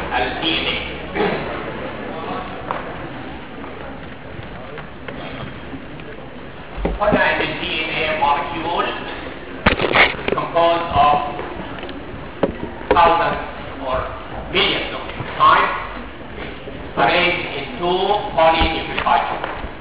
الدي ان ايه قلنا ان الدي ان ايه molecule composed of thousands or millions of nucleotides arranged in two polynucleotides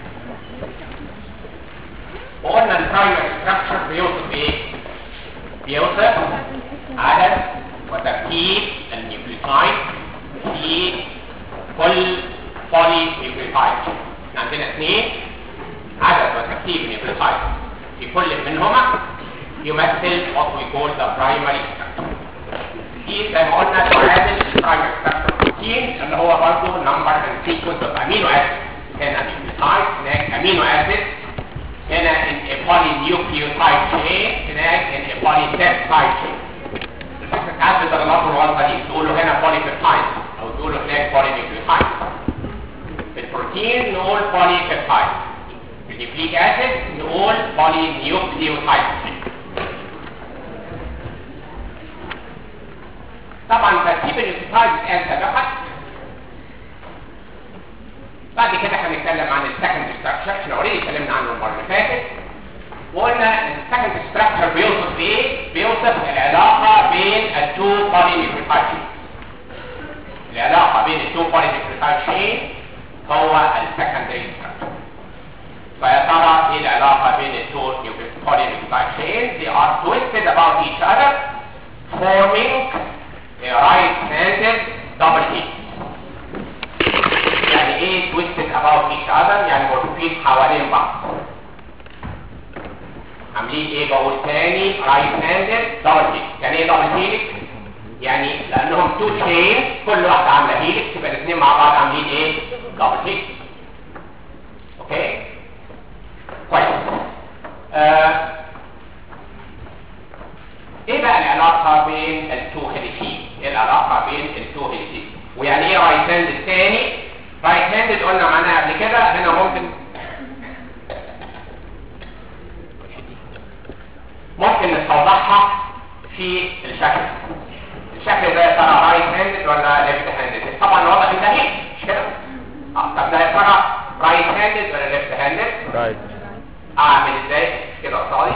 وقلنا البرايمري ستراكشر بيوصف ايه؟ بيوصف عدد وتركيب النيوكليوتايد في كل بولي نيوكليوتايد عندنا اثنين عدد وتركيب النيوكليوتايد في كل منهما يمثل what we call the primary structure دي زي ما قلنا تعادل البرايمري ستراكشر بروتين اللي هو برضه نمبر اند سيكونس اوف امينو اسيد هنا نيوكليوتايد هناك امينو اسيد هنا in a polynucleotide chain هناك in a polypeptide chain ساعات بتغلطوا الغلطه دي تقولوا هنا polypeptide او تقولوا هناك polynucleotide في البروتين نقول polypeptide في النيوكليك اسيد نقول polynucleotide طبعا ترتيب النيوكليوتايد الان سبقت بعد كده هنتكلم عن السكند ستراكشر احنا اوريدي اتكلمنا عنه المره اللي فاتت وقلنا ان السكند ستراكشر بيوصف ايه؟ بيوصف العلاقه بين التو بولينيوكليوتايد العلاقه بين التو بولينيوكليوتايد شين هو السكندري ستراكشر فيا ترى ايه العلاقه بين التو بولينيوكليوتايد شين؟ They are twisted about each other forming a right-handed double hit يعني ايه twisted about each other يعني مربوطين حوالين بعض عاملين ايه بقول تاني right handed double helix يعني ايه double helix يعني لانهم تو chains كل واحده عامله helix يبقى الاثنين مع بعض عاملين ايه double helix اوكي كويس آه. ايه بقى العلاقه بين التو هيليكين ايه العلاقه بين التو هيليكين ويعني ايه رايت هاند الثاني رايت هاندد قلنا معناها قبل كده هنا ممكن ممكن نستوضحها في الشكل الشكل ده يا ترى رايت هاندد ولا ليفت هاندد طبعا واضح ان ده هيك مش كده اه طب ده يا ترى رايت هاندد ولا ليفت هاندد رايت اعمل ازاي كده قصادي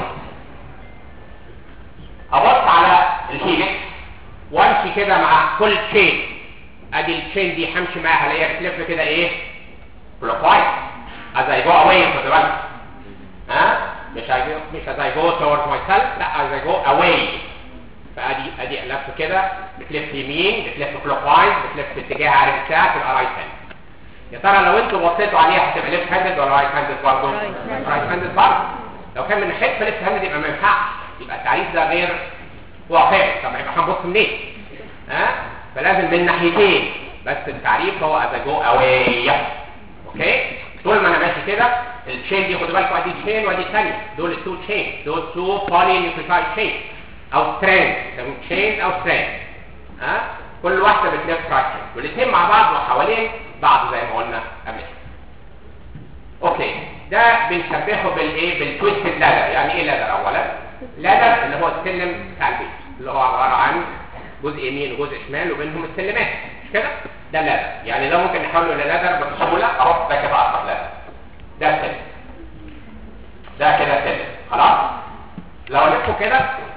ابص على الهيلكس وامشي كده مع كل تشين ادي التشين دي همشي معاها الاقيها بتلف كده ايه كلوكوايز as I go away خد بالك ها مش I go مش as I go towards myself لا as I go away فادي ادي لف كده بتلف يمين بتلف كلوكوايز بتلف في اتجاه عارف بتاعك تبقى رايت هاند يا ترى لو انتوا بصيتوا عليها هتبقى ليفت هاندد ولا رايت هاندد برضه رايت هاندد برضه لو كان من ناحيه ليفت هاندد يبقى ما ينفعش يبقى التعريف ده غير واقعي طب يبقى هنبص منين ها فلازم من ناحيتين بس التعريف هو as I go away اوكي طول ما انا ماشي كده التشين دي خدوا بالكم ادي تشين وادي الثانيه دول التو تشين دول تو بولي نيوكليوتايد تشين او ستراند يسموه تشين او ستراند ها كل واحده بتلف فراكشن والاثنين مع بعض وحوالين بعض زي ما قلنا قبل اوكي ده بنشبهه بالايه بالتويستد لادر يعني ايه لادر اولا لادر اللي هو السلم بتاع البيت اللي هو عباره عن جزء يمين وجزء شمال وبينهم السلمات مش كده ده لادر يعني ده ممكن نحوله الى لادر بسهوله اهو ده كده اصبح لادر ده سلم ده كده سلم خلاص لو لفه كده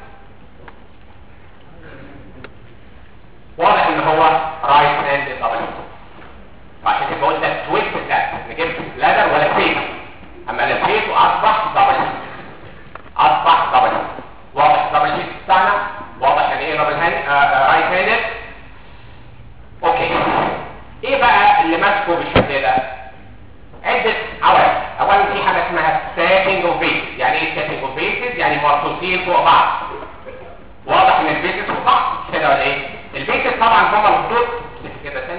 واضح ان هو رايت هاند دبل فعشان كده بقول ده تويست ده نجيب لادر ولا سيف اما لفيته اصبح دبل اصبح دبل واضح دبل هيت بتاعنا واضح يعني ايه دبل هاند رايت هاند اوكي ايه بقى اللي ماسكه بالشكل ده عدة عوامل اولا في حاجه اسمها ستاكينج اوف بيسز يعني ايه ستاكينج اوف بيسز يعني مرصوصين فوق بعض واضح ان البيسز فوق بعض كده ولا ايه البيسز طبعا هم الخطوط كده ثاني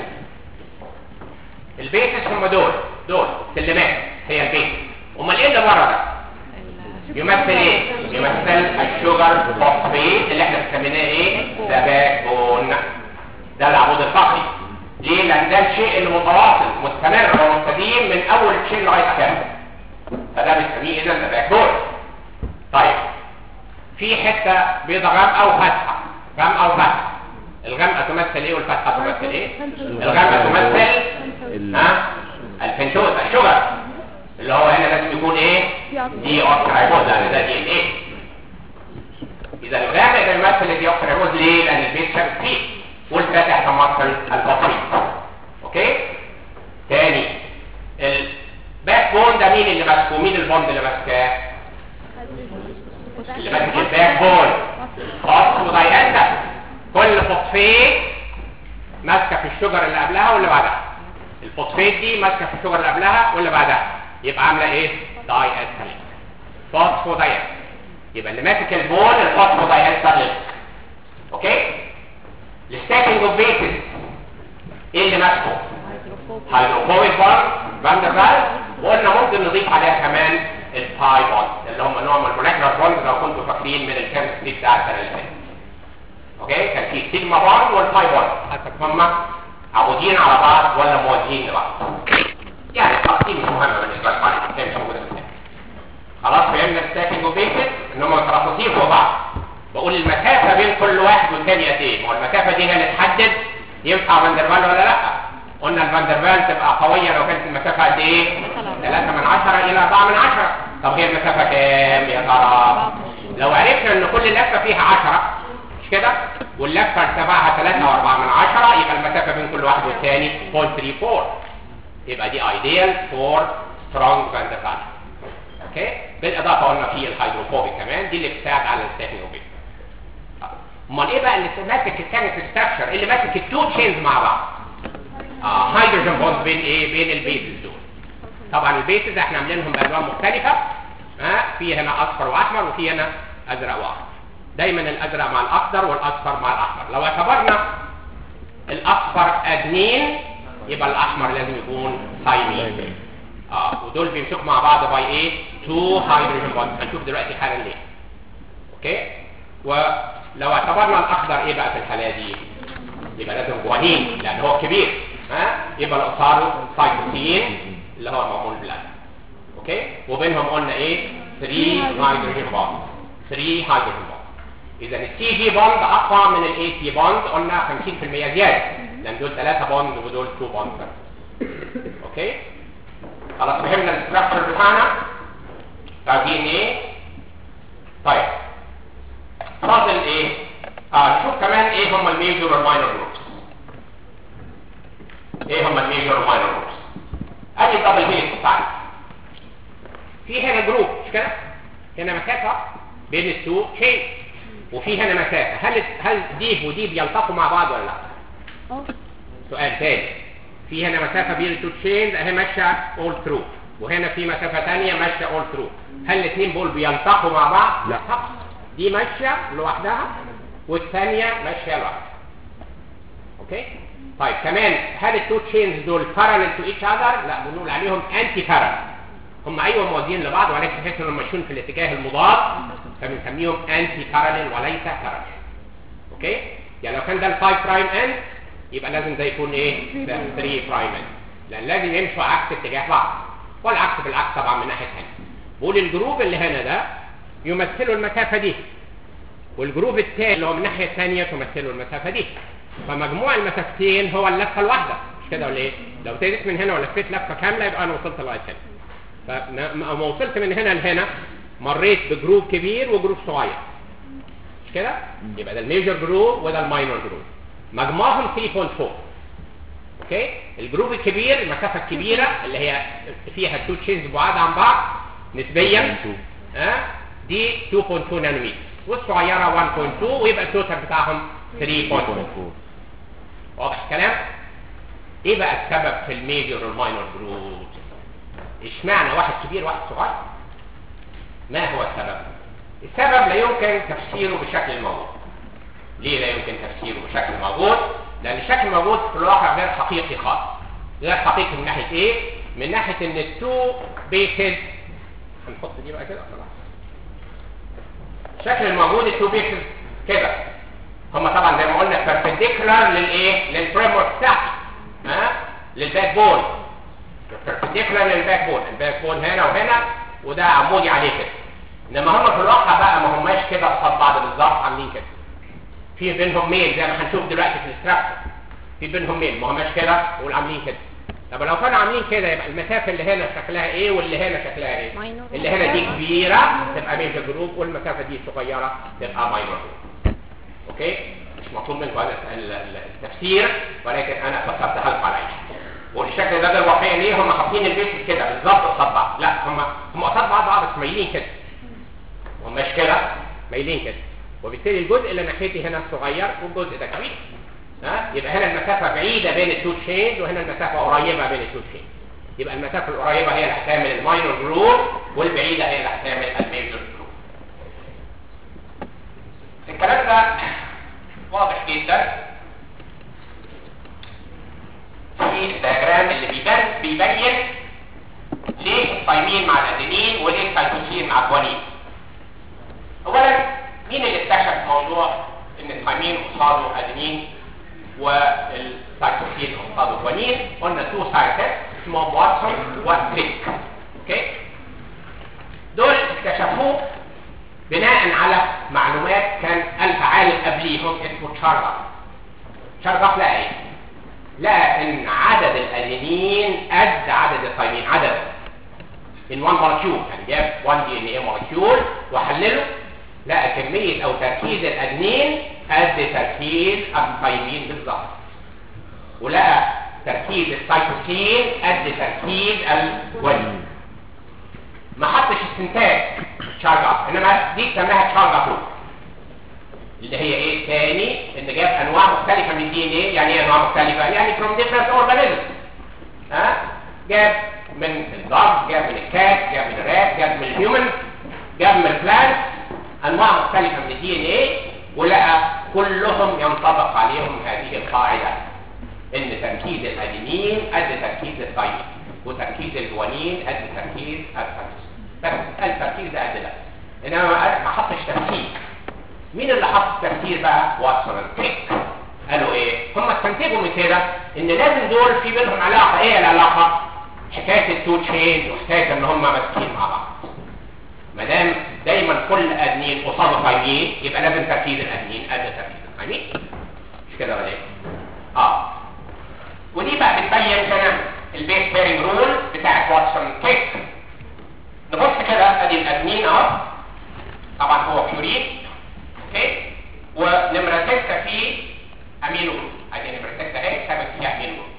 البيسز هم دول دول سلمات هي البيسز امال ايه اللي بره ده يمثل ايه يمثل الشوجر فوسفيت اللي احنا بنسميه ايه ده باك بون ده العمود الفقري ليه لان ده الشيء اللي متواصل مستمر ومستديم من اول تشين لغايه اخره فده بنسميه اذا ده باك بون طيب في حته بيضه غامقه وفاتحه غامقه وفاتحه الغامقه تمثل تمثل ايه والفتحه تمثل ايه الغامه تمثل ال- ها الفنتوز الشجر اللي هو هنا لازم يكون ايه دي اوكسيرايبوز لان ده دي ان ايه اذا الغامق ده يمثل الدي اوكسيرايبوز ليه لان البيت شابك فيه والفاتح تمثل البطريق اوكي تاني الباك بون ده مين اللي ماسكه مين البوند اللي ماسكاه اللي ماسك الباك بون فوسفودايانتا كل فوسفيت ماسكه في الشجر اللي قبلها واللي بعدها الفوسفيت دي ماسكه في الشجر اللي قبلها واللي بعدها يبقى عامله ايه داي اسيليك فوسفودايانتا يبقى اللي ماسك البون الفوسفودايانتا اوكي الستاكينج اوف بيسز ايه اللي ماسكه هيدروفوبيك بوند فاندرفال وقلنا ممكن نضيف عليها كمان الباي بوند اللي هم نوع من المولكيولار بوند لو كنتوا فاكرين من الكيمستري بتاع السنه اللي فاتت اوكي كان في سيجما بوند والباي بوند حسب هم عمودين على بعض ولا موازيين لبعض يعني التقسيم مش مهمه بالنسبه للباي هي مش موجوده في الكتاب خلاص فهمنا الستاكينج وبيسز ان هم مترابطين فوق بعض بقول المسافه بين كل واحد والثاني قد ايه ما هو المسافه دي هي اللي تحدد ينفع فاندرفال ولا لا قلنا الفاندرفال تبقى قويه لو كانت المسافه قد ايه 3 من 10 الى 4 من 10 طب هي المسافه كام يا ترى لو عرفنا ان كل لفه فيها 10 مش كده واللفه ارتفاعها 3 و4 من 10 يبقى المسافه بين كل واحد والثاني 0.34 يبقى دي ايديال فور سترونج فاندرفال اوكي بالاضافه قلنا في الهيدروفوبيك كمان دي اللي بتساعد على الستاكينج امال ايه بقى اللي ماسك الثاني في الستراكشر اللي ماسك التو تشينز مع بعض اه هيدروجين بوند بين ايه بين البيسز دول طبعا البيسز احنا عاملينهم بالوان مختلفه ها في هنا اصفر واحمر وفي هنا ازرق واحمر دايما الازرق مع الاخضر والاصفر مع الاحمر لو اعتبرنا الاصفر ادنين يبقى الاحمر لازم يكون ثايمين اه ودول بيمسكوا مع بعض باي ايه تو هيدروجين بوند هنشوف دلوقتي حالا ليه اوكي ولو اعتبرنا الاخضر ايه بقى في الحاله دي يبقى لازم جوانين لان هو كبير ها يبقى الاقصاره سايتوسين اللي هو معمول بلاد اوكي وبينهم قلنا ايه 3 هيدروجين بوند 3 هيدروجين بوند اذا السي جي بوند اقوى من الاي سي بوند قلنا 50% زياده لان دول 3 بوند ودول 2 بوند بس اوكي خلاص فهمنا الاستراكشر بتاعنا بتاع دي ان ايه طيب فاضل ايه اه نشوف كمان ايه هم الميجور والماينور جروبس ايه هم الميجور والماينور جروبس ادي الدبل هيليكس بتاعنا في هنا جروب مش كده هنا مسافه بين التو شيء وفي هنا مسافه هل هل دي ودي بيلتقوا مع بعض ولا لا اه سؤال تاني في هنا مسافه بين التو تشينز اهي ماشيه اول ثرو وهنا في مسافه ثانيه ماشيه اول ثرو هل الاثنين دول بيلتقوا مع بعض لا. دي ماشيه لوحدها والثانيه ماشيه لوحدها اوكي طيب كمان هل التو تشينز دول parallel to each other لا بنقول عليهم انتي parallel هم ايوه موازيين لبعض ولكن تحس انهم ماشيين في الاتجاه المضاد فبنسميهم انتي parallel وليس parallel اوكي يعني لو كان ده ال 5 برايم اند يبقى لازم ده يكون ايه ده 3 برايم اند لان لازم يمشوا عكس اتجاه بعض والعكس بالعكس طبعا من ناحيه ثانيه بقول الجروب اللي هنا ده يمثلوا المسافه دي والجروب الثاني اللي هو من الناحيه الثانيه تمثله المسافه دي فمجموع المسافتين هو اللفه الواحده مش كده ولا ايه لو ابتديت من هنا ولفيت لفه كامله يبقى انا وصلت لغايه هنا فما وصلت من هنا لهنا مريت بجروب كبير وجروب صغير مش كده يبقى ده الميجر جروب وده الماينور جروب مجموعهم 3.4 اوكي الجروب الكبير المسافه الكبيره اللي هي فيها تو تشينز بعاد عن بعض نسبيا ها دي 2.2 نانومتر والصغيره 1.2 ويبقى التوتال بتاعهم 3.4 واضح الكلام ايه بقى السبب في الميجر والماينور جروب اشمعنى واحد كبير واحد صغير ما هو السبب السبب لا يمكن تفسيره بالشكل الموجود ليه لا يمكن تفسيره بشكل موجود لان الشكل الموجود في الواقع غير حقيقي خالص غير حقيقي من ناحيه ايه من ناحيه ان التو بيسز هنحط دي بقى كده خلاص الشكل الموجود التو بيسز كده هم طبعا زي ما قلنا بيربنديكولار للايه للفريم ورك بتاعتي ها للباك بون بيربنديكولار للباك بون الباك بون هنا وهنا وده عمودي عليه كده انما هم في الواقع بقى ما هماش كده قصاد بعض بالظبط عاملين كده في بينهم ميل زي ما هنشوف دلوقتي في ستراكشر في بينهم ميل ما هماش كده نقول عاملين كده طب لو كانوا عاملين كده يبقى المسافه اللي هنا شكلها ايه واللي هنا شكلها ايه Minor اللي هنا دي group. كبيره تبقى ميجر جروب والمسافه دي صغيره تبقى ماينور جروب اوكي مش مطلوب منكم هذا ال- ال- التفسير ولكن انا فسرتها لكم على والشكل ده ده الواقعي ليه هم حاطين البيت كده بالظبط قصاد بعض لا هم هم قصاد بعض اه بس مايلين كده هم مش كده مايلين كده وبالتالي الجزء اللي ناحيتي هنا صغير والجزء ده كبير ها يبقى هنا المسافه بعيده بين التو تشينز وهنا المسافه قريبه بين التو تشينز يبقى المسافه القريبه هي اللي هتعمل الماينور جروب والبعيده هي اللي هتعمل الميجر جروب الكلام ده واضح جدا في الدياجرام اللي بيبان بيبين ليه الثايمين مع الادينين وليه السايتوسين مع الجوانين اولا مين اللي اكتشف موضوع ان الثايمين قصاده ادينين والسايتوسين قصاده جوانين قلنا تو سايتس اسمهم واتسون وكريك اوكي دول اكتشفوه بناء على معلومات كان ألف عالم قبليهم اسمه تشارلز تشارلز لقى ايه؟ لقى ان عدد الادينين قد عدد الثايمين عدد in one molecule يعني جاب 1 دي ان اي molecule وحلله لقى كمية او تركيز الادنين قد تركيز الثايمين بالظبط ولقى تركيز السايتوسين قد تركيز الجوانين ما حطش استنتاج تشارجا انما دي سماها تشارجا فلو اللي هي ايه تاني ان جاب انواع مختلفه من الدي ان ايه يعني ايه انواع مختلفه يعني from different organisms ها جاب من الضغط جاب من الكات جاب من الرات جاب من الهيومن جاب من البلانت انواع مختلفه من الدي ان ايه ولقى كلهم ينطبق عليهم هذه القاعده ان تركيز الادينين قد تركيز الثايمين وتركيز الجوانين قد تركيز السايتوسين بس التركيز ده قد ده انما ما ما حطش تفسير مين اللي حط التفسير بقى واتسون كريك قالوا ايه هم استنتجوا من كده ان لازم دول في بينهم علاقه ايه العلاقه حكايه التو تشين وحكايه ان هم ماسكين مع بعض ما دام دايما كل ادمين قصاده ثايمين يبقى لازم تركيز الادمين قد تركيز الثايمين مش كده ولا ايه اه ودي بقى بتبين هنا البيس بيرنج رول بتاعت واتسون كيك نبص كده ادي الادمين اهو طبعا هو بيورين اوكي ونمره 6 فيه امينو جروب ادي نمره 6 اهي ثابت فيها امينو جروب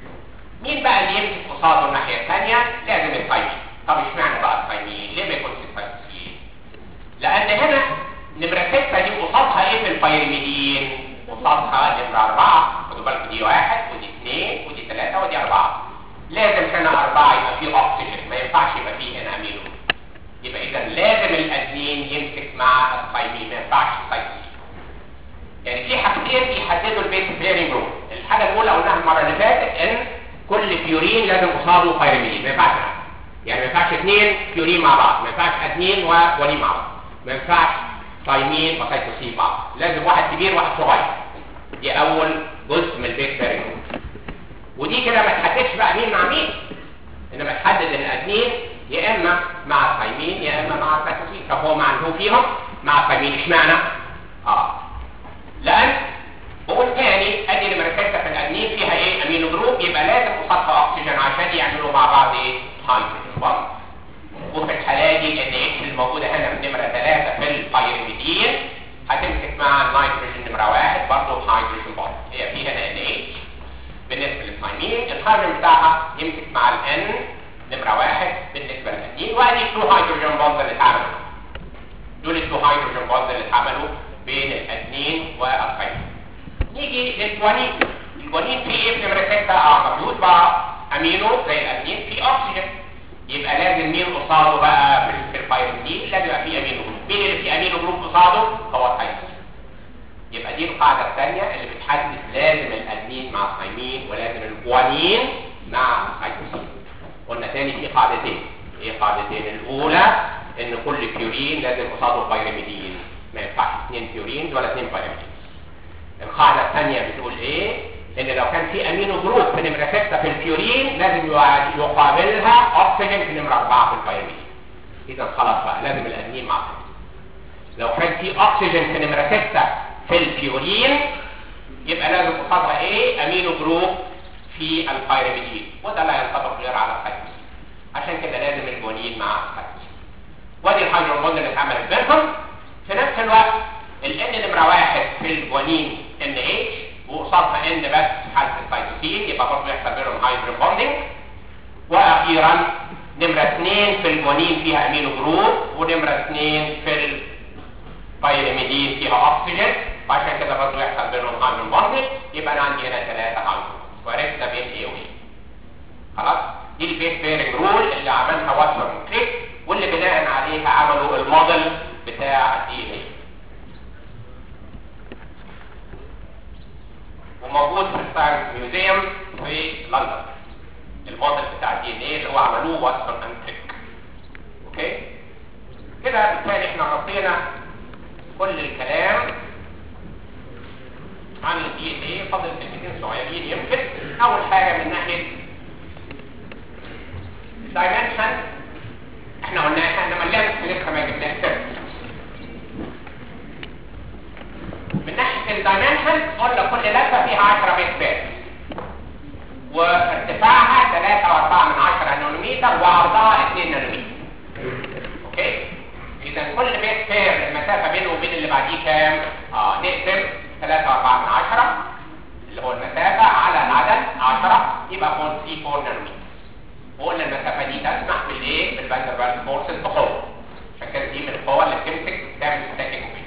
مين بقى اللي يمسك قصاده الناحيه الثانيه لازم الثايمين طب اشمعنى بقى الثايمين ليه ما يكونش الثايمين لان هنا نمره 6 دي قصادها ايه في البيرميدين قصادها نمره 4 خدوا بالكم دي واحد ودي اثنين ودي ثلاثه ودي اربعه لازم هنا اربعه يبقى فيه اكسجين ما ينفعش يبقى فيه هنا امينو يبقى اذا لازم الادمين يمسك مع الثايمين ما ينفعش السايتوسين يعني في حاجتين بيحددوا البيس بيرنج رول الحاجه الاولى قلناها المره اللي فاتت ان كل بيورين لازم قصاده بايرميدين ما ينفعش يعني ما ينفعش اثنين بيورين مع بعض ما ينفعش اثنين وولين مع بعض ما ينفعش ثايمين وسايتوسين مع بعض لازم واحد كبير وواحد صغير دي اول جزء من البيس بيرنج رول ودي كده ما تحددش بقى مين مع مين انما تحدد ان الادمين يا اما مع الثايمين يا اما مع السايتوسين طب هو مع هو فيهم مع الثايمين اشمعنى اه لان بقول تاني ادي نمره 6 في الادمين فيها ايه امينو جروب يبقى لازم قصادها اكسجين عشان يعملوا مع بعض ايه هيدروجين بوند وفي الحاله دي ان اتش الموجوده هنا في نمره 3 في البيرميدين هتمسك مع النيتروجين نمره 1 برضه هيدروجين بوند هي في هنا ان اتش بالنسبه للثايمين الهيدروجين بتاعها يمسك مع الان نمره 1 بالنسبه للادين وادي التو هيدروجين بوند اللي اتعملوا دول التو هيدروجين بوند اللي اتعملوا بين الادنين والثايمين نيجي للجوانين الجوانين فيه ايه في نمره 6 اه مفيهوش بقى امينو زي الادين في اكسجين يبقى لازم مين قصاده بقى في البايرميدين لازم يبقى فيه امينو جروب مين اللي فيه امينو جروب قصاده هو الثايمين يبقى دي القاعده الثانيه اللي بتحدد لازم الادين مع الثايمين ولازم الجوانين مع السايتوسين قلنا تاني في قاعدتين ايه قاعدتين الاولى ان كل بيورين لازم قصاده بايرميدين ما ينفعش اثنين بيورين ولا اثنين بايرميدين القاعده الثانيه بتقول ايه ان لو كان في امينو جروب في نمره 6 في البيورين لازم يقابلها اكسجين في نمره 4 في البايرميدين اذا خلاص بقى لازم الادمين مع لو كان في اكسجين في نمره 6 في البيورين يبقى لازم قصادها ايه امينو جروب في البيرميدين وده لا ينطبق غير على السايتوسين عشان كده لازم الجوانين مع السايتوسين وادي الهيدروجين بوند اللي اتعملت بينهم في نفس الوقت الان نمره واحد في الجوانين ان اتش وقصادها ان بس في حاله السايتوسين يبقى برضه يحصل بينهم هيدروجين بوندنج واخيرا نمره اثنين في الجوانين فيها امينو جروب ونمره اثنين في البيرميدين فيها اكسجين وعشان كده برضه يحصل بينهم هيدروجين بوندنج يبقى انا عندي هنا ثلاثه هيدروجين وعرفنا بين ايه وايه خلاص دي البيس بيرنج رول اللي عملها واتسون كليك واللي بناء عليها عملوا الموديل بتاع الدي ان اي وموجود في الساينس ميوزيوم في لندن الموديل بتاع الدي ان اي اللي هو عملوه واتسون اند كليك اوكي كده بالتالي احنا غطينا كل الكلام عن الدي ان اي فاضل كلمتين صغيرين يمكن اول حاجه من ناحيه دايمنشن احنا قلناها انما اللينس لسه ما جبناش من ناحيه الدايمنشن قلنا كل لفه فيها 10 بيت بيت وارتفاعها 3.4 من 10 نانومتر وعرضها 2 نانومتر اوكي اذا كل بيت بير المسافه بينه وبين اللي بعديه كام اه نقسم 3.4 من 10 اللي هو المسافه على العدد 10 يبقى 0.34 نانومتر وقلنا المسافه دي تسمح بالايه بالفاندربالت فورسز بقوه عشان كده دي من القوى اللي بتمسك تعمل ستاكينج مومنت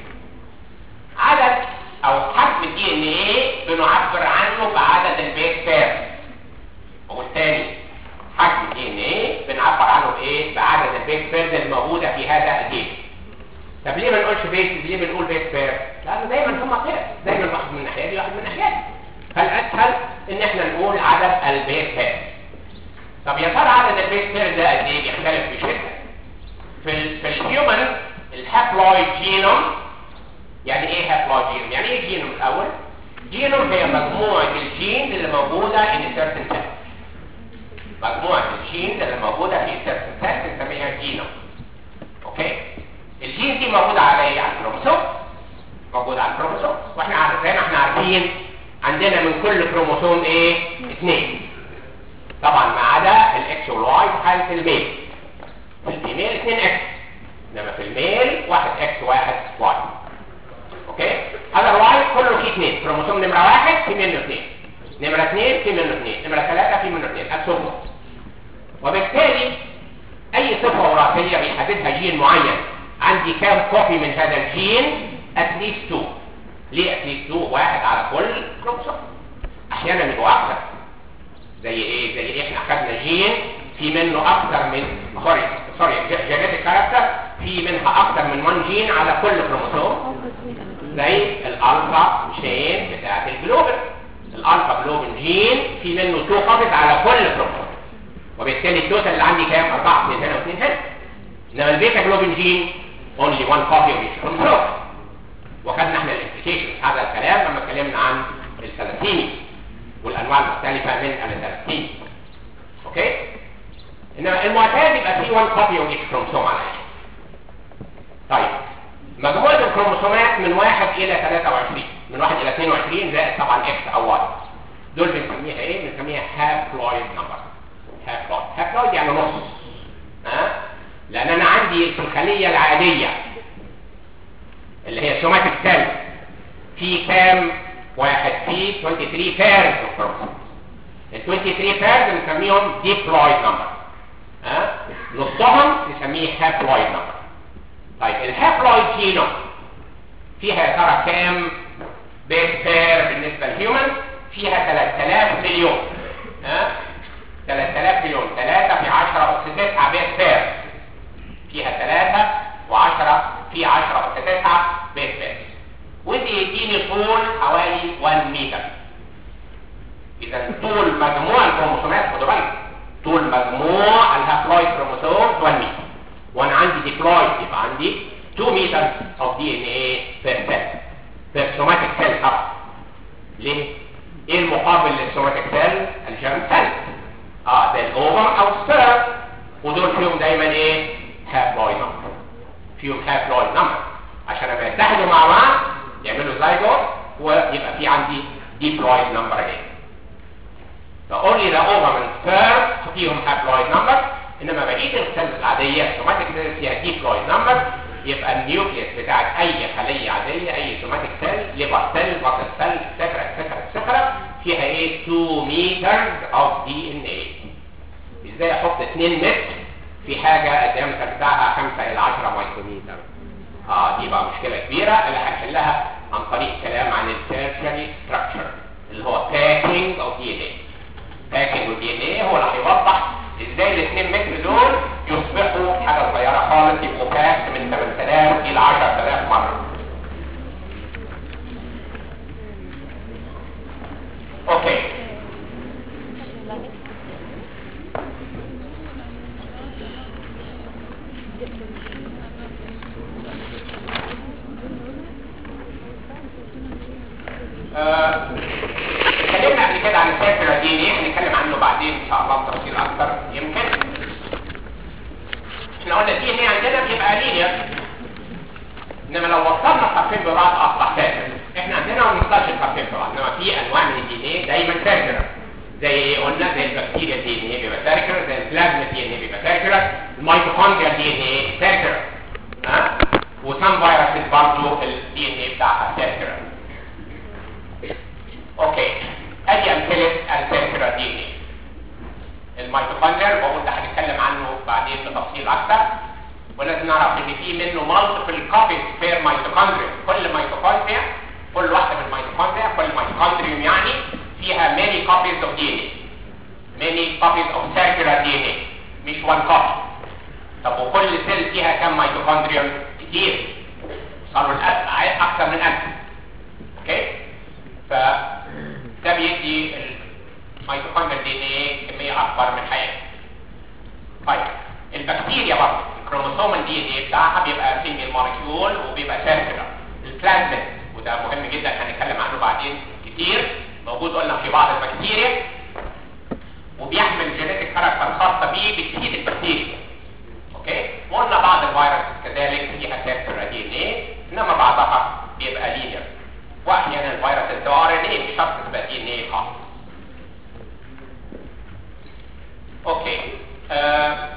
عدد او حجم الدي ان ايه بنعبر عنه بعدد البيت بير وبالتالي حجم الدي ان ايه بنعبر عنه بايه بعدد البيت بيرز الموجوده في هذا الجين طب ليه ما نقولش بيت ليه بنقول بيت بير لانه دايما هم كده دايما واحد من الناحيه دي واحد من الناحيه دي فالاسهل ان احنا نقول عدد البيت بير طب يا ترى عدد البيت بير ده قد ايه يختلف بشده في ال في الهيومن الهابلويد جينوم يعني ايه هابلويد جينوم يعني ايه جينوم الاول جينوم هي مجموعه الجين اللي موجوده in a certain cell مجموعه الجين اللي موجوده في certain cell بنسميها جينوم اوكي الجين دي موجوده على ايه على الكروموسوم موجوده على الكروموسوم واحنا عارف زي ما احنا عارفين عندنا من كل كروموسوم ايه اثنين طبعا ما عدا الاكس والواي في حاله الميل في الفيميل اثنين اكس انما في الميل واحد اكس واحد واي اوكي هذا الواي كله فيه اثنين كروموسوم نمره واحد في منه اثنين نمره اثنين في منه اثنين نمره ثلاثه في منه اثنين اكسوم وبالتالي اي صفه وراثيه بيحددها جين معين عندي كام كوبي من هذا الجين اتليست 2 ليه اتليست 2 واحد على كل كروموسوم احيانا يبقوا اكثر زي ايه زي ايه احنا اخذنا جين في منه اكثر من سوري سوري جينيتك كاركتر في منها اكثر من 1 جين على كل كروموسوم زي الالفا شين بتاعت الجلوبين الالفا جلوبين جين في منه 2 كوبيز على كل كروموسوم وبالتالي التوتال اللي عندي كام 4 2 هنا و2 هنا انما البيتا جلوبين جين اونلي 1 كوبي اوف each كروموسوم وخدنا احنا الامبليكيشنز هذا الكلام لما اتكلمنا عن الثلاثيمي والانواع المختلفه من الثلاثيمي اوكي انما المعتاد يبقى فيه 1 كوبي اوف each كروموسوم على الاقل طيب مجموعه الكروموسومات من 1 الى 23 من 1 الى 22 زائد طبعا اكس او واي دول بنسميها ايه بنسميها هابلويد نمبر هابلويد هابلويد يعني نص ها لان انا عندي في الخليه العاديه اللي هي سوماتيك سيل في كام واحد في 23 بيرز اوف كروموسوم ال 23 بيرز بنسميهم ديبلويد نمبر ها نصهم نسميه هابلويد نمبر طيب الهابلويد جينوم فيها يا ترى كام بيت بير بالنسبه للهيومن فيها 3000 مليون ها 3000 مليون 3 في 10 اس 9 بيت بير فيها 3 و10 في 10 اس 9 بيت بير ودي يديني طول حوالي 1 متر اذا طول مجموع الكروموسومات خدوا بالك طول مجموع الهابلويد كروموسوم 1 متر وانا عندي ديبلويد يبقى عندي 2 متر اوف دي ان ايه بير سيل بير سوماتيك سيل طبعا ليه؟ ايه المقابل للسوماتيك سيل؟ الجيرم سيل اه ده الاوفر او السيرم ودول فيهم دايما ايه؟ هابلويد نمبر فيهم هابلويد نمبر عشان لما يتحدوا مع بعض يعملوا زايجوت ويبقى في عندي diploid number again So only the ovum third فيهم haploid number انما بقيه السيلز العاديه السوماتيك سيلز فيها diploid number يبقى النيوكليس بتاعت اي خليه عاديه اي سوماتيك سيل ليفر سيل بطل سيل اتسترا اتسترا اتسترا فيها ايه 2 meters of DNA ازاي احط 2 متر في حاجه الديامتر بتاعها 5 الى 10 مايكرومتر اه دي بقى مشكله كبيره اللي هنحلها عن طريق كلام عن التيرشري ستراكشر اللي هو باكينج اوف دي ان اي باكينج اوف دي ان اي هو اللي هيوضح ازاي ال 2 متر دول يصبحوا حاجه صغيره خالص يبقوا باك من 8000 الى 10000 مره اوكي آه، اتكلمنا قبل كده عن السيركلر دي ان ايه هنتكلم عنه بعدين ان شاء الله بتفصيل اكتر يمكن احنا قلنا الدي ان ايه عندنا بيبقى لينير انما لو وصلنا الطرفين ببعض اصبح سيركلر احنا عندنا ما بنوصلش الطرفين ببعض انما في انواع من الدي ان ايه دايما سيركلر زي ايه قلنا زي البكتيريا دي ان ايه بيبقى سيركلر زي البلازما دي ان ايه بيبقى سيركلر الميتوكوندريا دي ان ايه سيركلر ها وسام فيروسز برضه الدي ان ايه بتاعها سيركلر اوكي ادي امثله السيركلر دي ان ايه الميتوكوندريا بقول ده هنتكلم عنه بعدين بتفصيل اكتر ولازم نعرف ان في منه مالتيبل كوبيز بير ميتوكوندريا كل ميتوكوندريا كل واحده من الميتوكوندريا كل ميتوكوندريوم يعني فيها many copies of DNA many copies of circular DNA مش one copy طب وكل سيل فيها كم ميتوكوندريوم كتير صاروا الألف اكثر من ألف اوكي فده بيدي الميتوكوندريال دي ان ايه كميه اكبر من حياتي طيب البكتيريا برضه الكروموسوم الدي ان ايه بتاعها بيبقى سنجل مولكيول وبيبقى سيركلر البلازميد وده مهم جدا هنتكلم عنه بعدين كتير موجود قلنا في بعض البكتيريا وبيحمل جينيتك كاركتر خاصه بيه بتفيد البكتيريا اوكي وقلنا بعض الفيروس كذلك فيها سيركلر دي ان ايه انما بعضها بيبقى لينير واحيانا الفيروس بتبقى ار ان ايه مش شرط تبقى دي ان ايه خاص اوكي آه.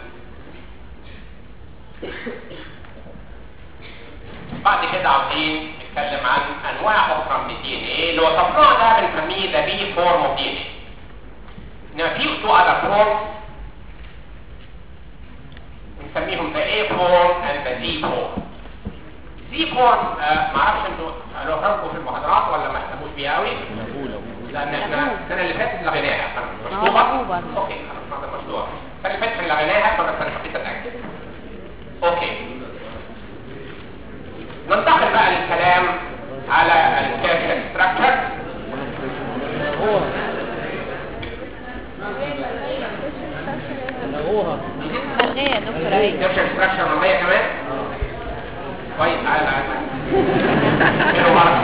بعد كده عاوزين نتكلم عن انواع اخرى من الدي ان ايه اللي هو طب نوع ده بنسميه ذا بي فورم اوف دي ان ايه انما في تو اذر فورمز بنسميهم ذا اي فورم اند ذا دي فورم دي فورم آه معرفش انتوا لو فهمتوا في المحاضرات ولا ما اهتموش بيها قوي لان احنا السنه اللي فاتت لغيناها مشطوبه اوكي خلاص هذا مشطوبه السنه اللي فاتت لغيناها فبس انا حبيت اتاكد اوكي ننتقل بقى للكلام على الكيرشن ستراكشر ملغية يا دكتور ايه كيرشن ستراكشر ملغيه كمان كويس تعالى تعالى تعالى مرة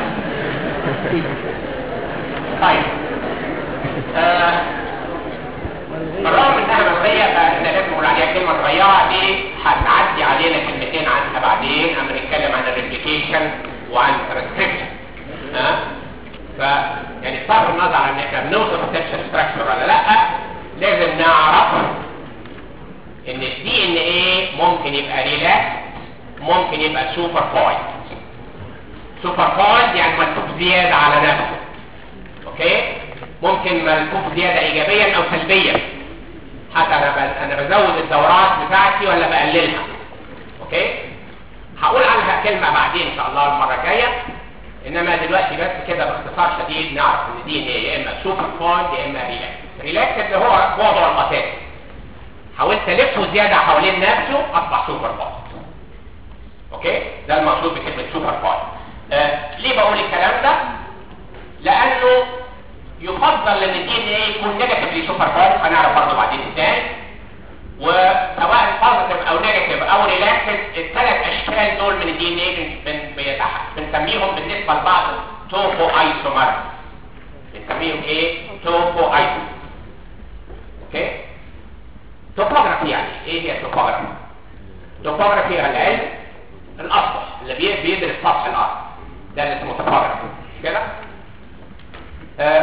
طيب آه، بالرغم انها ملغيه فاحنا لازم نقول عليها كلمه صغيره دي هتعدي علينا كلمتين عنها بعدين اما نتكلم عن الريبليكيشن وعن الترانسكريبشن ها ف يعني بصرف النظر عن ان احنا بنوصف السيرشن ستراكشر ولا لا لازم نعرف ان الدي ان ايه ممكن يبقى ريلاكس ممكن يبقى سوبر فويد سوبر فويد يعني ملفوف زياده على نفسه اوكي ممكن ملفوف زياده ايجابيا او سلبيا حتى انا ب- انا بزود الدورات بتاعتي ولا بقللها اوكي هقول عنها كلمه بعدين ان شاء الله المره الجايه انما دلوقتي بس كده باختصار شديد نعرف ان دي ان ايه يا اما سوبر فويد يا اما ريلاكس ريلاكس اللي هو وضع الاساسي حاولت الفه زياده حوالين نفسه اصبح سوبر فويد اوكي ده المقصود بكلمه سوبر فويد آه ليه بقول الكلام ده لانه يفضل ان الدي ان ايه يكون نيجاتيفلي سوبر فويد هنعرف برضه بعدين ازاي وسواء بوزيتيف او نيجاتيف او ريلاكسد الثلاث اشكال دول من الدي ان ايه بنسميهم بالنسبه لبعض توفو ايسومر بنسميهم ايه توفو ايسومر اوكي توبوغرافي يعني ايه هي توبوغرافي توبوغرافي العلم الاسطح اللي بي- بيدرس سطح الارض ده اللي اسمه توبوغرافي مش كده آه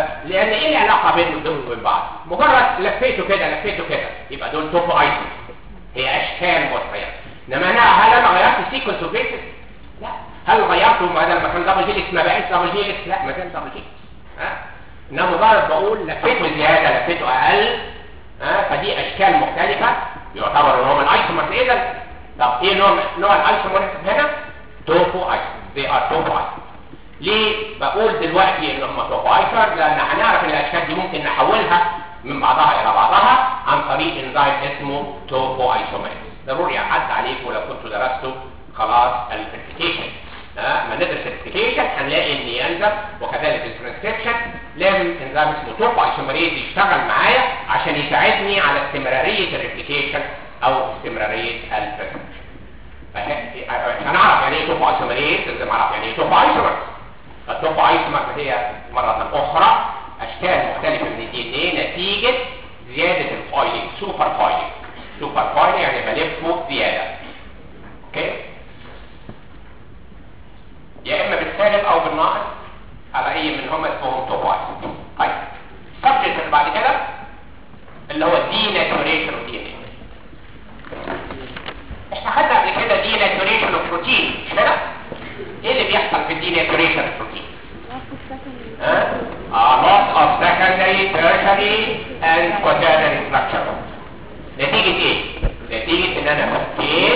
ايه العلاقه بين دول وبين بعض مجرد لفيته كده لفيته كده يبقى دول توبو ايسوم هي اشكال متغيره انما انا هل انا غيرت سيكونس اوف بيسز لا هل غيرته بدل ما كان دبل هيلكس ما بقاش دبل هيلكس لا ما زال دبل هيلكس ها انما مجرد بقول لفيته زياده لفيته اقل ها فدي اشكال مختلفه يعتبر ان هو من ايسومرز اذا طب ايه نوع نوع الايسومرز هنا توبو ايسوم they are توبو ايسوم ليه بقول دلوقتي ان هم توبو ايسومرز لان هنعرف ان الاشكال دي ممكن نحولها من بعضها الى بعضها عن طريق انزيم اسمه توبو ايسومرز ضروري يعدي عليكم لو كنتوا درستوا خلاص الفيرتيكيشن ها ما ندرس الفيرتيكيشن هنلاقي ان يلزم وكذلك الترانسكريبشن لازم انزيم اسمه توبو ايسومريز يشتغل معايا عشان يساعدني على استمراريه الريبليكيشن او استمراريه الترانسكريبشن عشان اعرف يعني ايه توبو ايسومريز لازم اعرف يعني ايه توبو ايسومرز التوبو ايسومرز هي مره اخرى اشكال مختلفه من الدي ان ايه نتيجه زياده الفايلنج سوبر فايلنج سوبر فايلنج يعني بلفه زياده اوكي يا اما بالسالب او بالناقص على اي منهم اسمهم توبو ايسومرز طيب السبجكت اللي بعد كده اللي هو دي ناتوريشن اوف دي ان احنا خدنا قبل كده دي ناتوريشن اوف بروتين مش كده؟ ايه اللي بيحصل في الدي ناتوريشن اوف بروتين؟ ها؟ Uh, loss of secondary, tertiary and quaternary structure. نتيجة ايه؟ نتيجة ان انا فكيت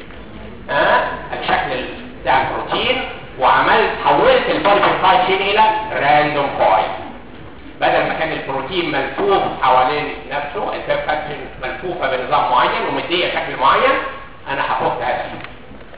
ها الشكل بتاع البروتين وعملت حولت البوليبيبتايد شين الى راندوم كويل بدل ما كان البروتين ملفوف حوالين نفسه البيبتايد ملفوفه بنظام معين ومديه شكل معين انا هفك هذا الشكل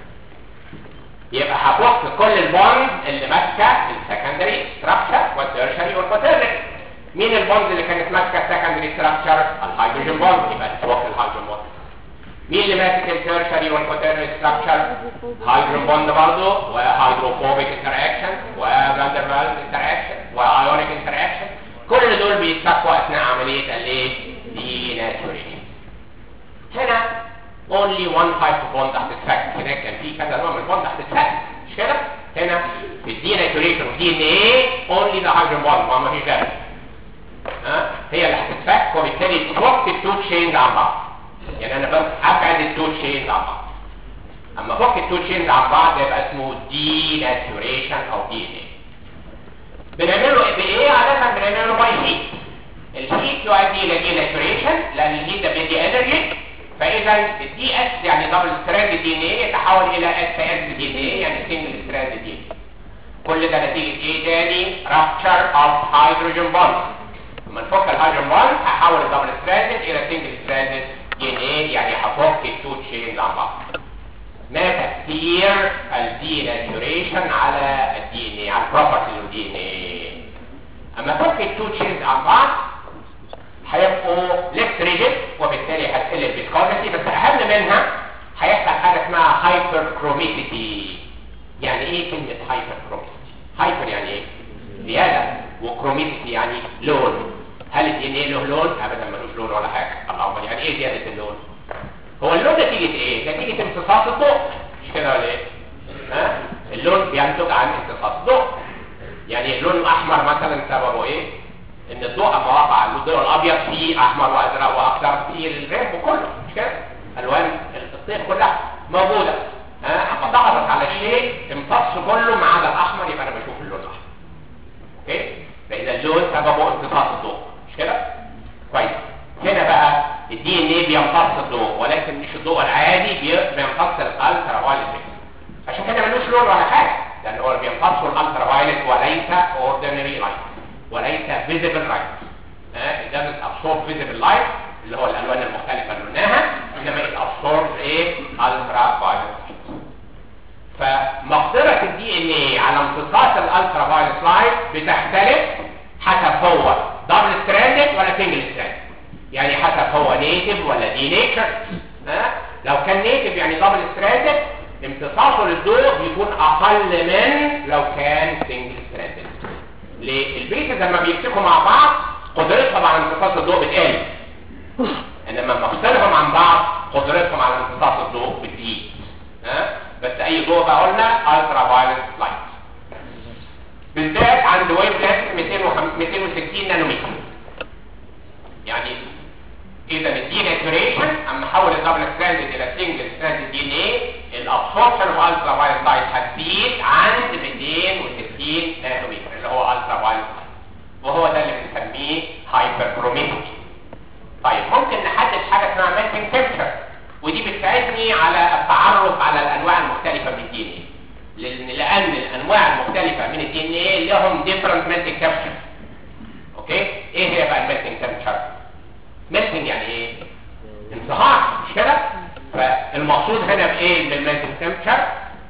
يبقى هفك كل البوند اللي ماسكه السكندري ستراكشر والتيرشري والكوترنري مين البوند اللي كانت ماسكه السكندري ستراكشر الهيدروجين بوند يبقى تفك الهيدروجين بوند مين اللي ماسك التيرشري والكوترنري ستراكشر هيدروجين بوند برضه وهيدروفوبيك انتراكشن وفاندربال انتراكشن وايونيك انتراكشن كل دول بيتفكوا اثناء عمليه الايه دي ناتوريشن هنا only one type of bond هتتفك هناك كان في كذا نوع من البوند هتتفك مش كده هنا في الدي ناتوريشن دي ان ايه only the hydrogen bond ما فيش غيرها ها هي اللي هتتفك وبالتالي تفك التو تشينز عن بعض يعني انا بس ابعد التو تشينز عن بعض اما افك التو تشينز عن بعض يبقى اسمه دي ناتوريشن او دي ان ايه بنعمله بايه عاده بنعمله باي هيت الهيت يؤدي الى دي ناتوريشن لان الهيت ده بيدي انرجي فاذا الدي اس يعني دبل ستراند دي ان ايه يتحول الى اس اس دي ان ايه يعني سنجل ستراند دي كل ده نتيجه ايه تاني رابتشر اوف هيدروجين بوند لما نفك الهيدروجين بوند هحول الدبل ستراند الى سنجل ستراند دي ان ايه يعني هفك التو تشينز عن بعض ما تاثير الدي ناتوريشن على الدي ان ايه على البروبرتيز اوف الدي ان ايه اما فك التو تشينز عن بعض هيبقوا ليفت ريجيد وبالتالي هتقل الفيسكوزيتي بس اهم منها هيحصل حاجه اسمها هايبر كروميسيتي يعني ايه كلمه هايبر كروميسيتي هايبر يعني ايه زياده وكروميسيتي يعني لون هل الدي ان ايه له لون ابدا ملوش لون ولا حاجه اللهم يعني ايه زياده اللون هو اللون نتيجه ايه نتيجه امتصاص الضوء مش كده ولا ايه ها اللون بينتج عن امتصاص الضوء يعني اللون الاحمر مثلا سببه ايه ان الضوء اما وقع على الضوء الابيض فيه احمر وازرق واخضر فيه الرينبو كله مش كده الوان الطيف كلها موجوده ها اما ضغطت على شيء امتص كله ما عدا الاحمر يبقى انا بشوف اللون الاحمر اوكي فاذا اللون سببه امتصاص الضوء مش كده كويس هنا بقى الدي ان ايه بيمتص الضوء ولكن مش الضوء العادي بيمتص الالترا فايلت عشان كده ملوش لون ولا حاجه لان هو بيمتص الالترا فايلت وليس اوردينري لايت وليس visible light it doesn't absorb visible light اللي هو الالوان المختلفه اللي قلناها انما it absorbs ايه ultra violet فمقدره الدي ان ايه على امتصاص الالترا فايولت لايت بتختلف حسب هو دبل ستراندد ولا سنجل ستراندد يعني حسب هو نيتف ولا دي نيتشر ها لو كان نيتف يعني دبل ستراندد امتصاصه للضوء بيكون اقل من لو كان سنجل ستراندد ليه البيتز لما بيمسكوا مع بعض قدرتهم على امتصاص الضوء بتقل انما لما افصلهم عن بعض قدرتهم على امتصاص الضوء بتزيد ها بس اي ضوء بقى قلنا الترا فايولت لايت بالذات عند ويف لينث 260 نانومتر هايبركروميتي طيب ممكن نحدد حاجه اسمها ميلتنج تمبشر ودي بتساعدني على التعرف على الانواع المختلفه من الدي ان ايه لان لان الانواع المختلفه من الدي ان ايه لهم ديفرنت ميلتنج تمبشر اوكي ايه هي بقى الميلتنج تمبشر ميلتنج يعني ايه انصهار مش كده فالمقصود هنا بايه بالميلتنج تمبشر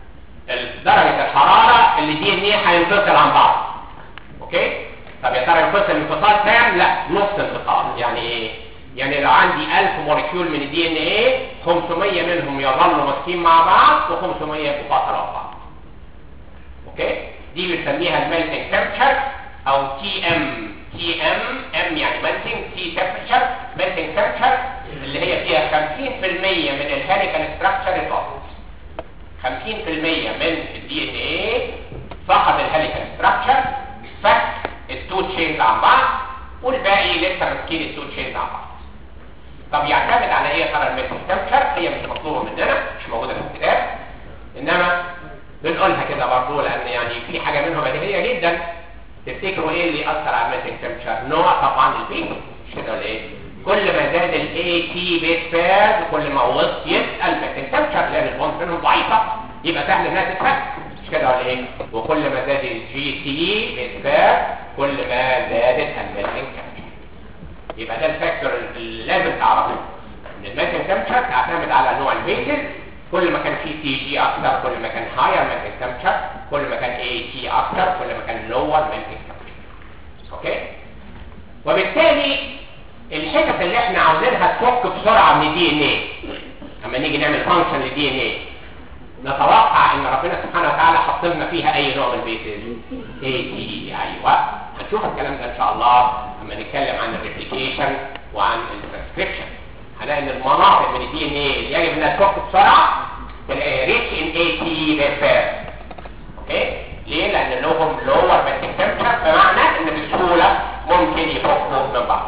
درجه الحراره اللي دي ان ايه هينفصل عن بعض اوكي طب يا ترى ينفصل انفصال تام لا نص انفصال يعني ايه يعني لو عندي 1000 موليكيول من الدي ان ايه 500 منهم يظلوا ماسكين مع بعض و500 يبقوا فاصلوا عن بعض اوكي دي بنسميها الميلتنج تمبشر او تي ام تي ام ام يعني ميلتنج تي تمبشر ميلتنج تمبشر اللي هي فيها 50% من الهيليكال ستراكشر اتقطع 50% من الدي ان ايه فقد الهيليكال ستراكشر فك التو تشينز عن بعض والباقي لسه ماسكين التو تشينز عن بعض طب يعتمد على ايه ترى الميلتنج تمبشر هي مش مطلوبه مننا مش موجوده في الكتاب انما بنقولها كده برضه لان يعني في حاجه منهم بديهيه جدا تفتكروا ايه اللي ياثر على الميلتنج تمبشر نوع طبعا البيت مش كده ولا ايه كل ما زاد الاي تي بيت فاز كل ما وصيت الميلتنج تمبشر لان البونز منهم ضعيفه يبقى سهل انها تتفك مش كده ولا ايه وكل ما زاد الجي تي بيت فاز كل ما زادت الميلتنج تمبشر يبقى ده الفاكتور اللي لازم تعرفه ان الميلتنج تمبشر تعتمد على نوع البيتل كل ما كان فيه تي جي اكتر كل ما كان هاير ميلتنج تمبشر كل ما كان اي تي اكتر كل ما كان لور ميلتنج تمبشر اوكي وبالتالي الحتت اللي احنا عاوزينها تفك بسرعه من الدي ان ايه لما نيجي نعمل فانكشن للدي ان ايه نتوقع ان ربنا سبحانه وتعالى حط لنا فيها اي نوع من البيتل اي تي ايوه هنشوف الكلام ده ان شاء الله لما نتكلم عن الريبليكيشن وعن الترانسكريبشن هنلاقي ان المناطق من الدي ان ايه اللي يجب انها تفك بسرعه تلاقي ريتش ان اي تي بيفير اوكي ليه لان لهم لور ميلتنج تمبشر بمعنى ان بسهوله ممكن يفكوا من بعض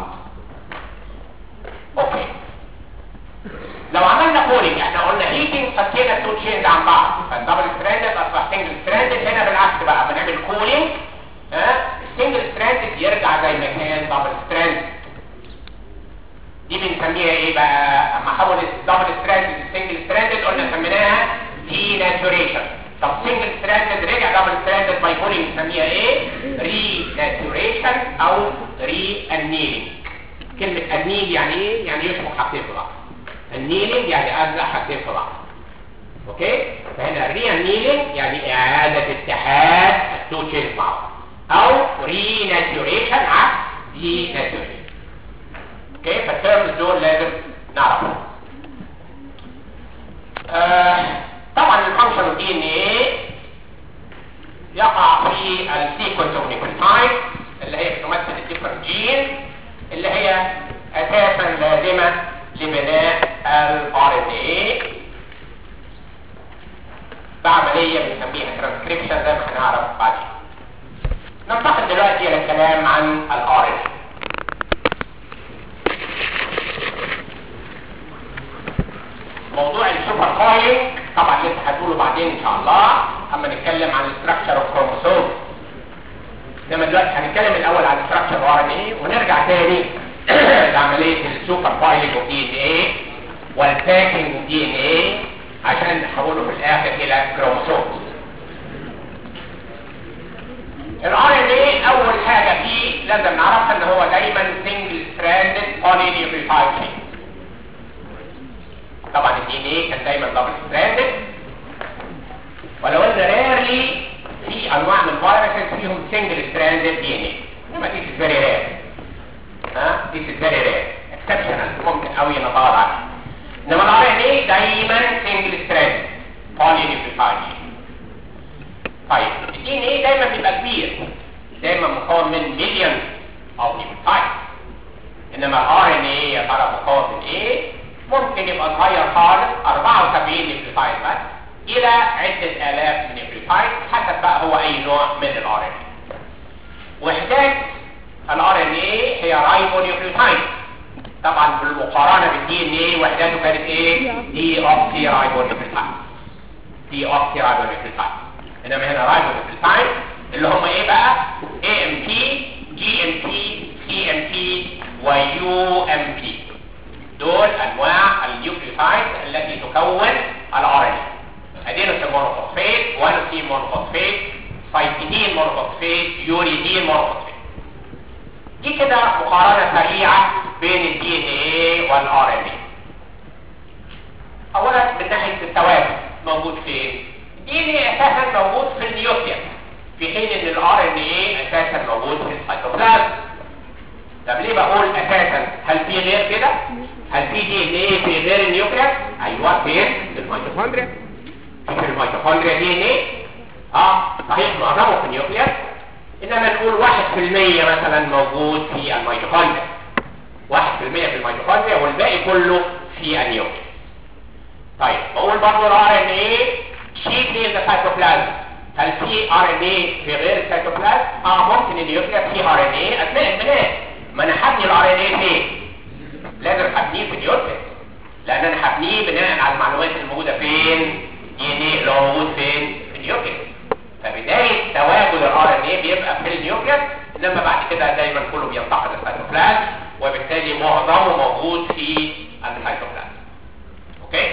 اوكي لو عملنا كولينج احنا قلنا هيتنج فكينا التو تشينز عن بعض فالدبل ستراندد اصبح سنجل ستراندد هنا بالعكس بقى اما نعمل كولينج ها السنجل ستراندد يرجع زي ما كان دبل ستراندد دي بنسميها ايه بقى اما حول الدبل ستراندد للسنجل ستراندد قلنا سميناها دي ناتوريشن طب سنجل ستراندد رجع دبل ستراندد باي كولينج نسميها ايه ري ناتوريشن او ري انيلينج كلمة النيل يعني ايه يعني يشبك حاجتين في بعض النيلينج يعني ازرع حاجتين في بعض اوكي فهنا ري انيلينج يعني اعادة اتحاد التو تشينز مع بعض او ري ناتوريشن عكس دي ناتوريشن اوكي فالتيرمز دول لازم نعرفهم آه طبعا الفانكشن دي ان ايه يقع في السيكونس اوف نيوكليوتايد اللي هي بتمثل الديفرنت جين اللي هي اساسا لازمه لبناء الار ان ايه بعمليه بنسميها ترانسكريبشن زي ما هنعرف بعدين ننتقل دلوقتي الى الكلام عن الار ان موضوع السوبر كويلنج طبعا لسه هتقوله بعدين ان شاء الله اما نتكلم عن الاستراكشر اوف كروموسوم انما دلوقتي هنتكلم الاول عن الاستراكشر اوف ار ان ايه ونرجع تاني لعمليه السوبر كويلنج اوف دي ان ايه والباكينج اوف دي ان ايه عشان نحوله في الاخر الى كروموسوم الار ان ايه اول حاجه فيه لازم نعرفها ان هو دايما سنجل ستراندد بولي نيوكليوتايد شين طبعا الدي ان ايه كان دايما دبل ستراندد ولو ان ريرلي في انواع من الفيروسز فيهم سنجل ستراندد دي ان ايه انما دي از فيري رير ها دي از فيري رير اكسبشنال ممكن قوي نتغاضى عنها انما الار ان ايه دايما سنجل ستراندد بولي نيوكليوتايد طيب الدي ان ايه دايما بيبقى كبير دايما مكون من مليون اوف نيوكليوتايد انما الار ان ايه يا ترى مكون من ايه ممكن يبقى صغير خالص 74 نيوكليوتايد بس الى عدة الاف من النيوكليوتايد حسب بقى هو اي نوع من الار ان وحدات الار ان ايه هي رايبو نيوكليوتايد طبعا بالمقارنة بالدي ان ايه وحداته كانت ايه دي اوكسي رايبو نيوكليوتايد دي اوكسي رايبو نيوكليوتايد انما هنا رايبو نيوكليوتايد اللي هم ايه بقى اي ام تي جي ام تي سي ام تي ويو ام بي دول انواع النيوكليوتايد التي تكون الار ان ادينوسين مونوفوسفيت وانوسين مونوفوسفيت سايتيدين مونوفوسفيت يوريدين مونوفوسفيت دي كده مقارنه سريعه بين الدي ان ايه والار ان ايه اولا من ناحيه التوازن موجود فين الدي ان ايه اساسا موجود في النيوكليس في حين ان الار ان ايه اساسا موجود في السيتوبلازم طب ليه بقول اساسا هل في غير كده هل في دي ان ايه في غير النيوكليس ايوه فين في الميتوكوندريا في الميتوكوندريا دي ان ايه اه صحيح معظمه في النيوكليس انما نقول 1% مثلا موجود في الميتوكوندريا 1% في الميتوكوندريا والباقي كله في النيوكليس طيب بقول برضه الار ان ايه شيء في السيتوبلازم هل في ار ان ايه في غير السيتوبلازم اه ممكن النيوكليس فيه ار ان ايه اثناء البناء ما انا هبني الار ان ايه فين لازم هبنيه في النيوكليس لان انا هبنيه بناء على المعلومات اللي موجوده فين دي ان ايه اللي هو موجود فين في النيوكليس فبدايه تواجد الار ان ايه بيبقى في النيوكليس انما بعد كده دايما كله بينتقل السيتوبلازم وبالتالي معظمه موجود في السيتوبلازم اوكي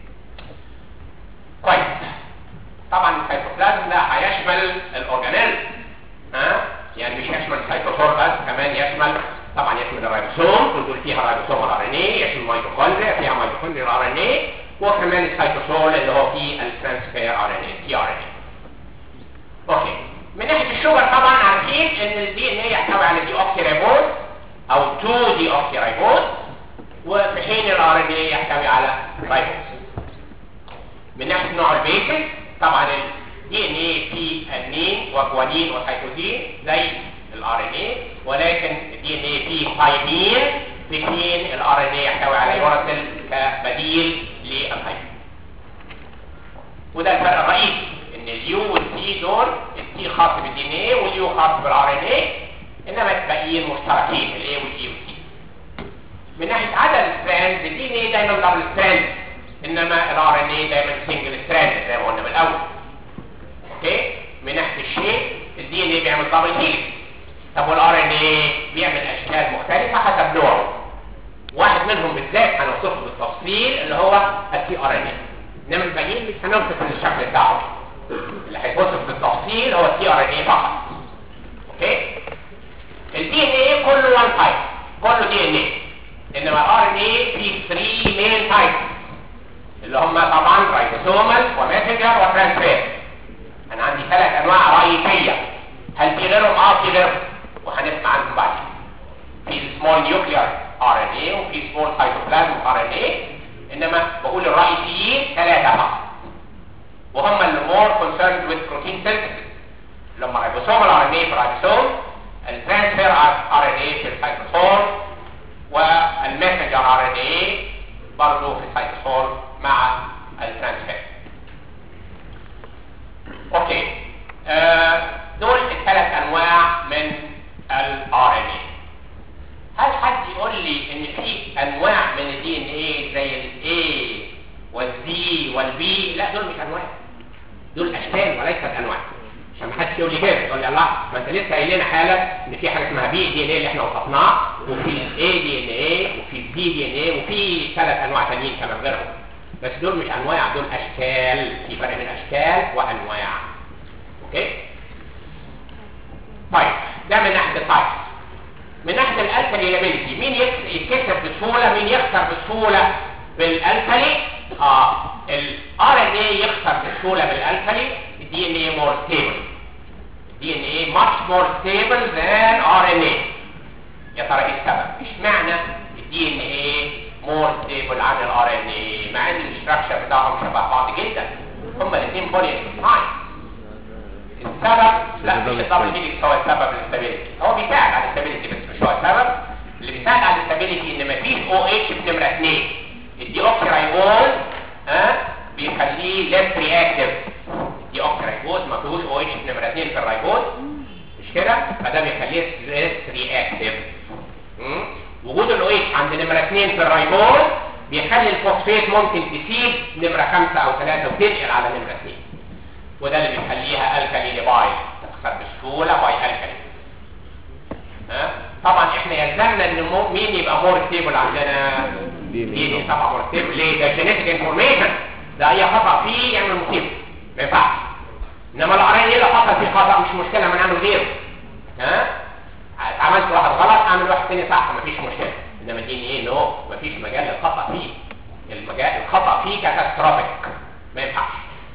كويس طبعا السيتوبلازم ده هيشمل الاورجانيل ها يعني مش يشمل السيتوسول بس كمان يشمل طبعا يشمل الرايبوسوم ودول فيها رايبوسوم الار ان اي يشمل الميتوكوندريا فيها ميتوكوندريا الار ان اي وكمان السيتوسول اللي هو فيه الترانسفير ار ان اي تي ار ان اي اوكي من ناحيه الشجر طبعا عارفين ان الدي ان اي يحتوي على دي اوكسي ريبوز او 2 دي اوكسي ريبوز وفي حين الار ان اي يحتوي على ريبوز من ناحيه نوع البيسز طبعا الدي ان اي فيه انين وجوانين وسيتوزين زي الار ان اي ولكن الدي ان اي فيه ثايمين في حين الار ان اي يحتوي على يوراسيل كبديل للثايمين وده الفرق الرئيسي ان اليو والسي دول السي خاص بالدي ان اي واليو خاص بالار ان اي انما الباقيين مشتركين الاي والاي والسي من ناحيه عدد الستراند الدي ان اي دايما دبل ستراند انما الار ان اي دايما سنجل ستراند زي ما قلنا من الاول اوكي من ناحيه الشيء الدي ان اي بيعمل دبل هيليكس طب والار ان اي بيعمل اشكال مختلفه حسب نوعه واحد منهم بالذات هنوصفه بالتفصيل اللي هو التي ار ان اي انما الباقيين مش هنوصف الشكل بتاعه اللي هيتوصف بالتفصيل هو التي ار ان اي فقط اوكي الدي ان اي كله وان تايب كله دي ان اي انما الار ان اي فيه 3 مين تايبس اللي هم طبعا رايبوسومال وماسنجر وترانسفير انا عندي ثلاث انواع رئيسيه هل في غيرهم اه في غيرهم وهنسمع عنهم بعدين في سمول نيوكليار ار ان اي وفي سمول سايتوبلازم ار ان اي انما بقول الرئيسيين ثلاثه فقط وهم اللي more concerned with protein synthesis لما رايبوسومال ار ان اي في الرايبوسوم الترانسفير ار ان اي في السيتوسول والماسنجر ار ان اي برضه في السيتوسول مع الترانسفير اوكي آه دول الثلاث انواع من الار ان اي هل حد يقول لي ان في انواع من الدي ان اي زي الاي والزي والبي لا دول مش انواع دول اشكال وليست انواع عشان ما حدش يقول لي كده يقول لي الله ما انت لسه قايل لنا حالا ان في حاجه اسمها بي دي ان اي اللي احنا وصفناه وفي الاي دي ان اي وفي الزي دي ان اي وفي ثلاث انواع ثانيين كمان غيرهم بس دول مش انواع دول اشكال في فرق بين اشكال وانواع اوكي طيب ده من ناحيه التايبس من ناحيه الالكاليلابيلتي مين يتكسر بسهوله مين يخسر بسهوله بالالكالي اه الار ان اي يخسر بسهوله بالالكالي الدي ان اي مور ستيبل الدي ان اي ماتش مور ستيبل ذان ار ان اي يا ترى ايه السبب اشمعنى الدي ان اي مور ستيبل عن الار ان اي مع ان الاستراكشر بتاعهم شبه بعض جدا هما الاثنين بولي ساينس السبب لا مش الدبل هيليكس هو السبب الاستابيليتي هو بيساعد على الاستابيليتي بس مش هو السبب اللي بيساعد على الاستابيليتي ان مفيش او اتش في نمره 2 الدي اوكسي رايبوز ها بيخليه ليس رياكتيف الدي اوكسي رايبوز ما فيهوش او اتش في نمره 2 في الرايبوز مش كده فده بيخليه ليس رياكتيف وجود الاو اتش عند نمره 2 في الرايبوز بيخلي الفوسفيت ممكن تسيب نمره 5 او 3 وتنقل على نمره 2 وده اللي بيخليها الكالي باي تخسر بسهوله باي الكالي ها طبعا احنا يلزمنا ان مو- مين يبقى مور ستيبل عندنا دي إن إيه. دي طبعا مور ستيبل ليه ده جينيتك انفورميشن ده اي خطا فيه يعمل مصيبه ما ينفعش انما الار ان ايه لو حصل فيه خطا مش مشكله ما نعمل غيره ها عملت واحد غلط اعمل واحد تاني صح مفيش مشكله انما دي ان ايه نو مفيش مجال للخطا فيه المجال الخطا فيه كاتاستروفيك ما ينفعش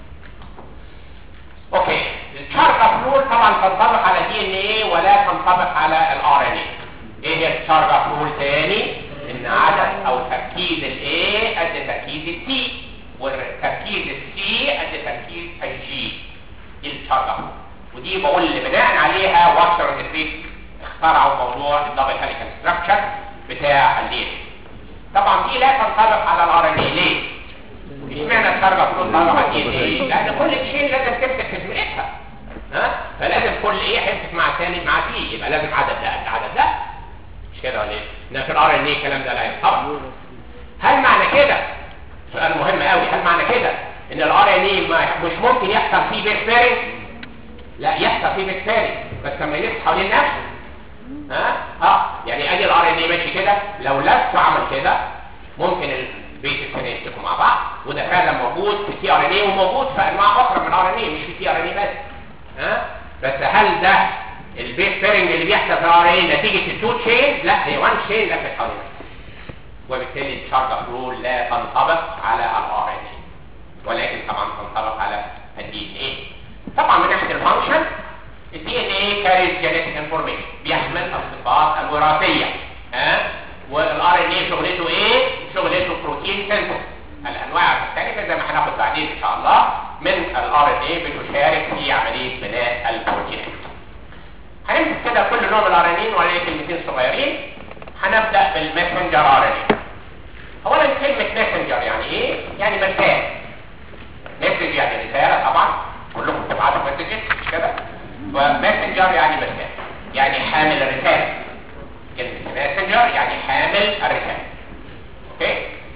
اوكي الشارك ابرول طبعا تنطبق على دي ان ايه ولا تنطبق على الار ان ايه ايه هي الشارك ابرول تاني ان عدد او تركيز الايه قد تركيز التي وتركيز السي قد تركيز الجي دي الشارك ابرول ودي بقول اللي بناء عليها واتسر ودريك اخترعوا موضوع الدبل هيليكال ستراكشر بتاع الليل طبعا دي لا تنطبق على الار ان ايه ليه؟ اشمعنى الشرجة فلوس طبعا على الدي ان ايه؟ لان كل تشين لازم تمسك في زميلتها ها؟ فلازم كل ايه هيمسك مع الثاني مع تي يبقى لازم عدد ده قد عدد ده مش كده ولا ايه؟ انما في الار ان ايه الكلام ده لا ينطبق هل معنى كده سؤال مهم قوي هل معنى كده ان الار ان ايه مش ممكن يحصل فيه بيت بيرنج لا يحصل فيه بيت بيرنج بس لما يلف حوالين نفسه ها اه يعني ادي الار ان اي ماشي كده لو لف وعمل كده ممكن البيت الثاني يمسكوا مع بعض وده فعلا موجود في تي ار ان اي وموجود في انواع اخرى من الار ان اي مش في تي ار ان اي بس ها بس هل ده البيت بيرنج اللي بيحصل في الار ان اي نتيجه التو تشين لا هي وان تشين لفت حوالين نفسها وبالتالي الشارج رول لا تنطبق على الار ان اي ولكن طبعا تنطبق على الدي ان اي طبعا من ناحيه الفانكشن الدي ان اي كاريز جينيتك انفورميشن بيحمل الصفات الوراثيه ها والار ان اي شغلته ايه شغلته بروتين سينثيس الانواع المختلفه زي ما هناخد بعدين ان شاء الله من الار ان اي بتشارك في عمليه بناء البروتينات هنمسك كده كل نوع من الار ان اي وعليه كلمتين صغيرين هنبدا بالماسنجر ار ان اي اولا كلمه ماسنجر يعني ايه يعني مرسال مسج يعني رساله طبعا كلكم بتبعتوا مسجز مش كده وماسنجر يعني مرسال يعني حامل الرساله كلمه ماسنجر يعني حامل الرساله اوكي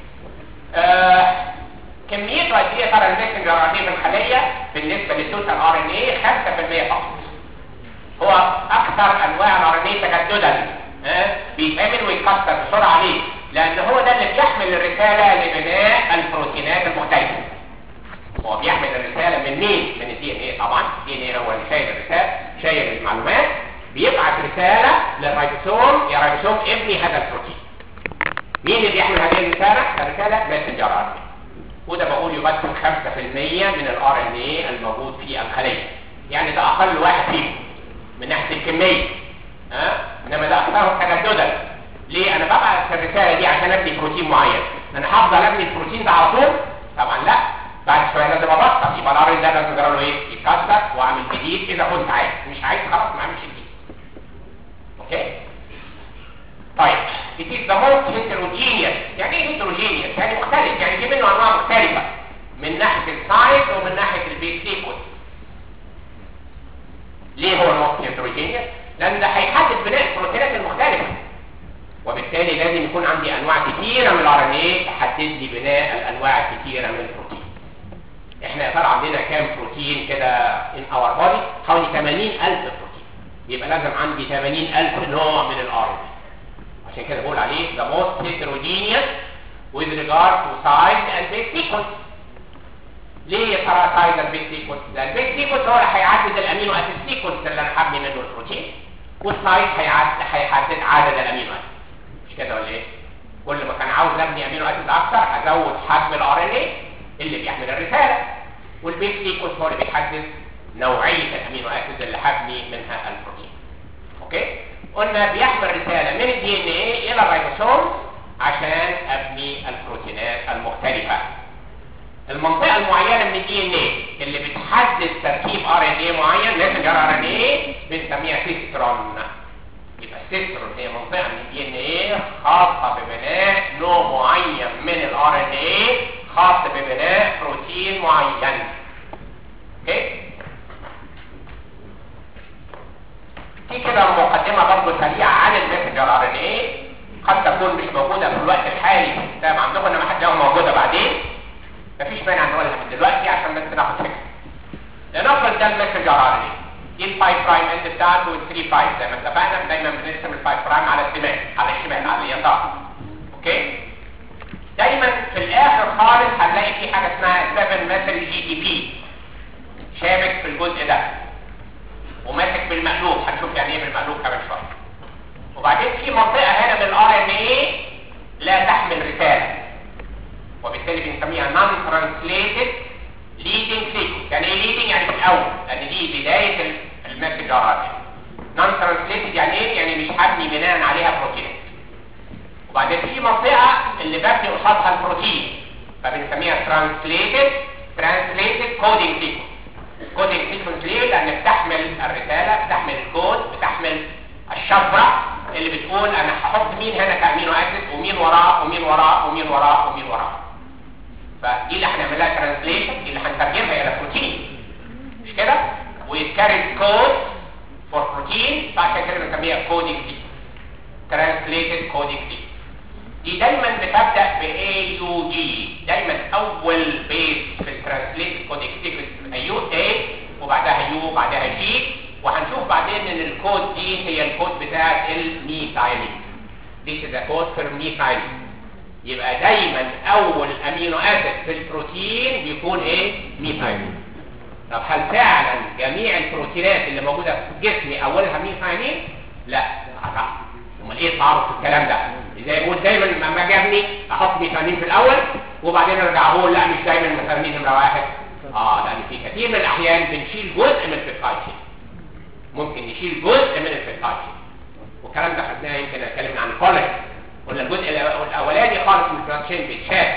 آه كميه رئيسيه ترى الماسنجر ار ان اي في الخليه بالنسبه للتوتال ار ان اي 5% فقط هو اكثر انواع الار ان اي تجددا ها بيتعمل ويتكسر بسرعه ليه لان هو ده اللي بيحمل الرساله لبناء البروتينات المختلفه هو بيحمل الرساله من مين من الدي ان ايه طبعا الدي ان ايه هو اللي شايل الرساله شايل المعلومات بيبعت رساله للريبوسوم يا ريبوسوم ابني هذا البروتين مين اللي بيحمل هذه الرساله الرساله ماسنجر ار ان وده بقول يمثل 5% من الار ان ايه الموجود في الخليه يعني ده اقل واحد فيهم من ناحيه الكميه ها انما ده اكثرهم تجددا ليه انا ببعت الرساله دي عشان ابني بروتين معين انا هفضل ابني البروتين ده على طول طبعا لا بعد شويه لازم ابطل يبقى الار ان ده لازم اجرى له ايه يتكسر واعمل جديد اذا كنت عايز مش عايز خلاص ما اعملش جديد اوكي طيب it is the most heterogeneous يعني ايه heterogeneous يعني مختلف يعني في منه انواع مختلفه من ناحيه السايز ومن ناحيه البيت سيكونس ليه هو الموست heterogeneous لان ده هيحدد بناء البروتينات المختلفه وبالتالي لازم يكون عندي انواع كثيره من الار ان ايه تحدد لي بناء الانواع الكثيره من البروتين احنا يا ترى عندنا كام بروتين كده ان اور بودي حوالي 80000 بروتين يبقى لازم عندي 80000 نوع من الار ان عشان كده بقول عليه the most heterogeneous with regard to size and base sequence ليه يا ترى size and base sequence ده البيس sequence هو اللي هيعدد الامينو اسيد sequence اللي انا هبني منه البروتين والسايز هيعدد هيحدد عدد الامينو اسيد مش كده ولا ايه كل ما كان عاوز ابني امينو اسيد اكتر هزود حجم الار ان اي اللي بيحمل الرساله والبيس سيكونس هو اللي بيحدد نوعيه الامينو اسيد اللي هبني منها البروتين اوكي قلنا بيحمل رساله من الدي ان اي الى الريبوسوم عشان ابني البروتينات المختلفه المنطقه المعينه من الدي ان اي اللي بتحدد تركيب ار ان اي معين ماسنجر ار ان اي بنسميها سيسترون يبقى السيسترون هي منطقه من الدي ان اي خاصه ببناء نوع معين من الار ان اي خاص ببناء بروتين معين اوكي في كده مقدمه برضه سريعه عن المسنجر ار ان اي قد تكون مش موجوده في الوقت الحالي في الكتاب عندكم انما هتلاقوها موجوده بعدين مفيش مانع نقولها من دلوقتي عشان بس ناخد فكره لنفرض ده المسنجر ار ان اي دي ال 5 برايم اند بتاعته وال 3 برايم زي ما اتفقنا دايما بنرسم ال 5 برايم على الشمال على الشمال على اليسار اوكي دايما في الاخر خالص هنلاقي في حاجه اسمها 7 مثل جي دي بي شابك في الجزء ده وماسك بالمقلوب هنشوف يعني ايه بالمقلوب كمان شويه وبعدين في منطقه هنا من الار ان ايه لا تحمل رساله وبالتالي بنسميها نون ترانسليتد ليدنج سيكونس يعني ايه ليدنج يعني في الاول لان دي بدايه المسج ار ان نون ترانسليتد يعني ايه يعني مش هبني بناء عليها بروتينات وبعدين في منطقه اللي ببني قصادها البروتين فبنسميها ترانسليتد ترانسليتد كودينج سيكونس كودينج سيكونس ليه لان بتحمل الرساله بتحمل الكود بتحمل الشفره اللي بتقول انا هحط مين هنا كامينو اسيد ومين وراه ومين وراه ومين وراه ومين وراه فدي اللي هنعملها ترانسليشن دي اللي هنترجمها الى بروتين مش كده ويتكاري كود فور بروتين فعشان كده بنسميها كودينج سيكونس ترانسليتد كودينج سيكونس دي دايما بتبدا ب A U G دايما اول بيز في الترانسليتد كودينج سيكونس يو A وبعدها يو وبعدها جي وهنشوف بعدين ان الكود دي هي الكود بتاعت الميثايلين This is a code for methylene يبقى دايما اول امينو اسيد في البروتين بيكون ايه ميثايلين طب هل فعلا جميع البروتينات اللي موجوده في جسمي اولها ميثايلين لا صح امال ايه التعارض في الكلام ده زي بقول دايما لما اجي ابني احط ميثايلين في الاول وبعدين ارجع اقول لا مش دايما ميثايلين نمره واحد اه لان في كثير من الاحيان بنشيل جزء من البيبتايد ممكن نشيل جزء من البيبتايد والكلام ده خدناه يمكن اتكلمنا عن كولاجين قلنا الجزء الاولاني خالص من البروتين بيتشال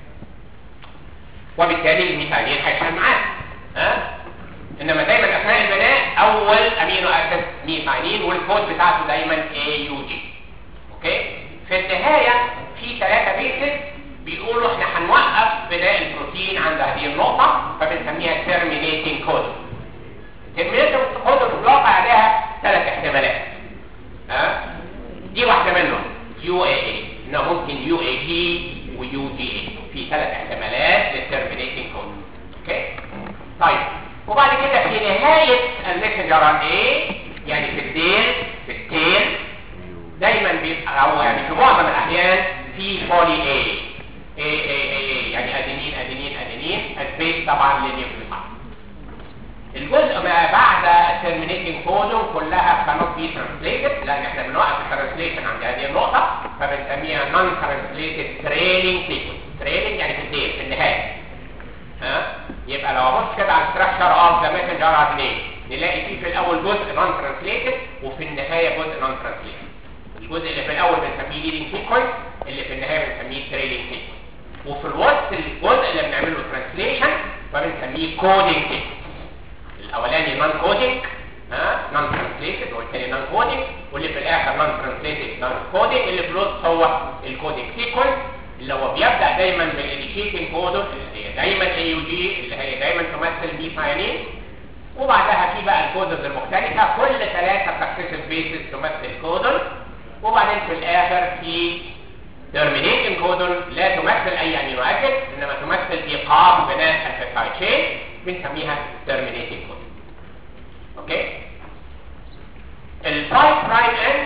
وبالتالي الميثايلين هيشتغل معاه ها انما دايما اثناء البناء اول امينو اسيد ميثايلين والكود بتاعته دايما اي يو جي اوكي في النهايه في ثلاثه بيسز بيقولوا احنا هنوقف بناء البروتين عند هذه النقطه فبنسميها terminating code terminating code بيطلق عليها ثلاث احتمالات ها دي واحده منهم يو اي اي انه ممكن يو اي جي ويو جي اي في ثلاث احتمالات للترمينيتنج كود اوكي طيب وبعد كده في نهايه المسنجر ار اي يعني في الديل في التيل دايما بيبقى او يعني في معظم الاحيان في بولي اي اي اي اي يعني ادينين ادينين ادينين البيت طبعا للنيوكليوتايد الجزء ما بعد الترمينيتنج كودون كلها cannot be translated لان احنا بنوقف الترانسليشن عند هذه النقطة فبنسميها non translated trailing sequence trailing يعني في الديل في النهاية ها يبقى لو ابص كده على structure of the messenger RNA نلاقي فيه في الاول جزء non translated وفي النهاية جزء non translated الجزء اللي في الاول بنسميه leading sequence اللي في النهاية بنسميه trailing sequence وفي الوسط الجزء اللي بنعمله translation فبنسميه coding sequence الاولاني نون كودينج ها نون ترانسليتد والثاني نون كودينج واللي في الاخر نون ترانسليتد نون كودينج اللي في الوسط هو الكودينج سيكونس اللي هو بيبدا دايما بالانيشيتنج كودون اللي هي دايما اي يو جي اللي هي دايما تمثل ميثايلين وبعدها في بقى الكودونز المختلفه كل ثلاثه سكسيسيف بيسز تمثل كودون وبعدين في الاخر في terminating كودون لا تمثل اي امينو اسيد انما تمثل ايقاف بناء البيبتايد تشين بنسميها terminating code اوكي ال 5 برايم اند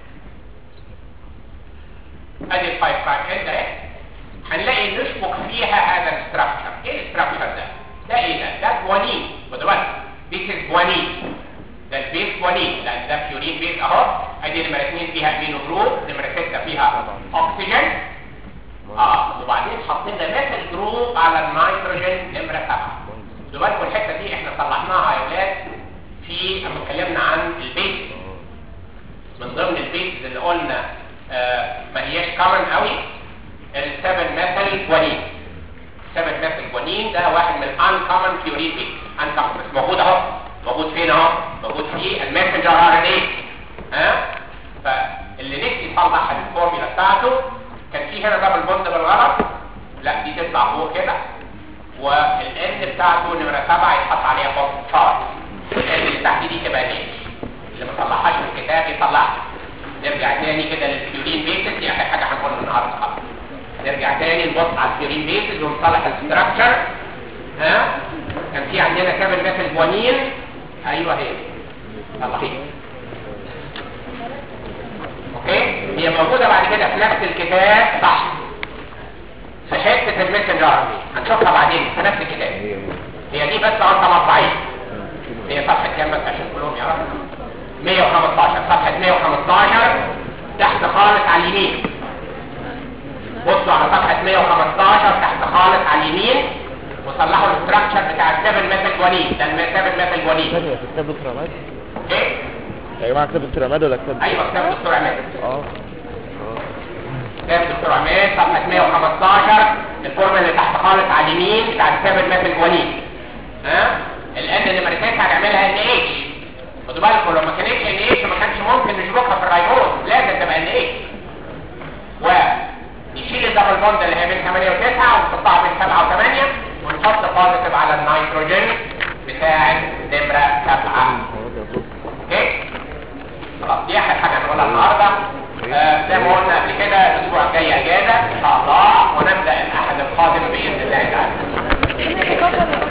ادي ال 5 برايم اند اهي هنلاقي نشبك فيها هذا الستراكشر ايه الستراكشر ده ده ايه ده ده جوانين خدوا بالك this is جوانين ده البيس جوانين لان ده بيورين بيس اهو ادي نمره 2 فيها امينو جروب نمره 6 فيها اكسجين اه وبعدين حطينا مثل جروب على النيتروجين نمره 7 خدوا بالكم الحته دي احنا صلحناها يا اولاد في لما اتكلمنا عن البيت من ضمن البيت اللي قلنا آه ما هياش كومن قوي السبن مثل جوانين سبن مثل جوانين ده واحد من الان كومن بيورين بيت ان كومن بس موجود اهو موجود فين اهو موجود في المسنجر ار ان اي ها فاللي نفسي يصلح الفورميلا بتاعته كان في هنا دبل بوند بالغلط لا دي تطلع فوق كده والان بتاعته نمره 7 يتحط عليها بوست شارت الان اللي تحت دي تبقى ليش اللي ما صلحهاش في الكتاب يصلحها نرجع تاني كده للفيورين بيسز دي اخر حاجه هنقولها النهارده خالص نرجع تاني نبص على الفيورين بيسز ونصلح الاستراكشر ها كان في عندنا كابل مثل جوانين ايوه هي يلا خير اوكي هي موجودة بعد كده في نفس الكتاب صح في حتة المسنجر هنشوفها بعدين في نفس الكتاب هي دي بس غلطة مطبعية هي صفحة كام بس عشان كلهم يعرفوا 115 صفحة 115 تحت خالص على اليمين بصوا على صفحة 115 تحت خالص على اليمين وصلحوا الاستراكشر بتاع السيفن ميثل جوانين ده السيفن ميثل جوانين ثانية في كتاب دكتور عماد ايه؟ يا جماعة كتاب دكتور عماد ولا كتاب ايوه كتاب الدكتور عماد اه كتاب الدكتور عماد صفحة 115 الفورمة اللي تحت خالص على اليمين بتاع السيفن ميثل جوانين ها؟ الان نمرة 9 هنعملها ان اتش خدوا بالكم لو ما كانتش ان اتش ما كانش ممكن نشبكها في الرايبوز لازم تبقى ان اتش ونشيل الدبل بوند اللي هي بين 8 و9 ونحطها بين 7 و8 ونحط بوزيتيف على النيتروجين بتاع نمرة 7 اوكي خلاص دي اخر حاجه هنقولها النهارده آه، زي ما قلنا قبل كده الاسبوع الجاي اجازه ان شاء الله ونبدا الاحد القادم باذن الله تعالى هنا في كفر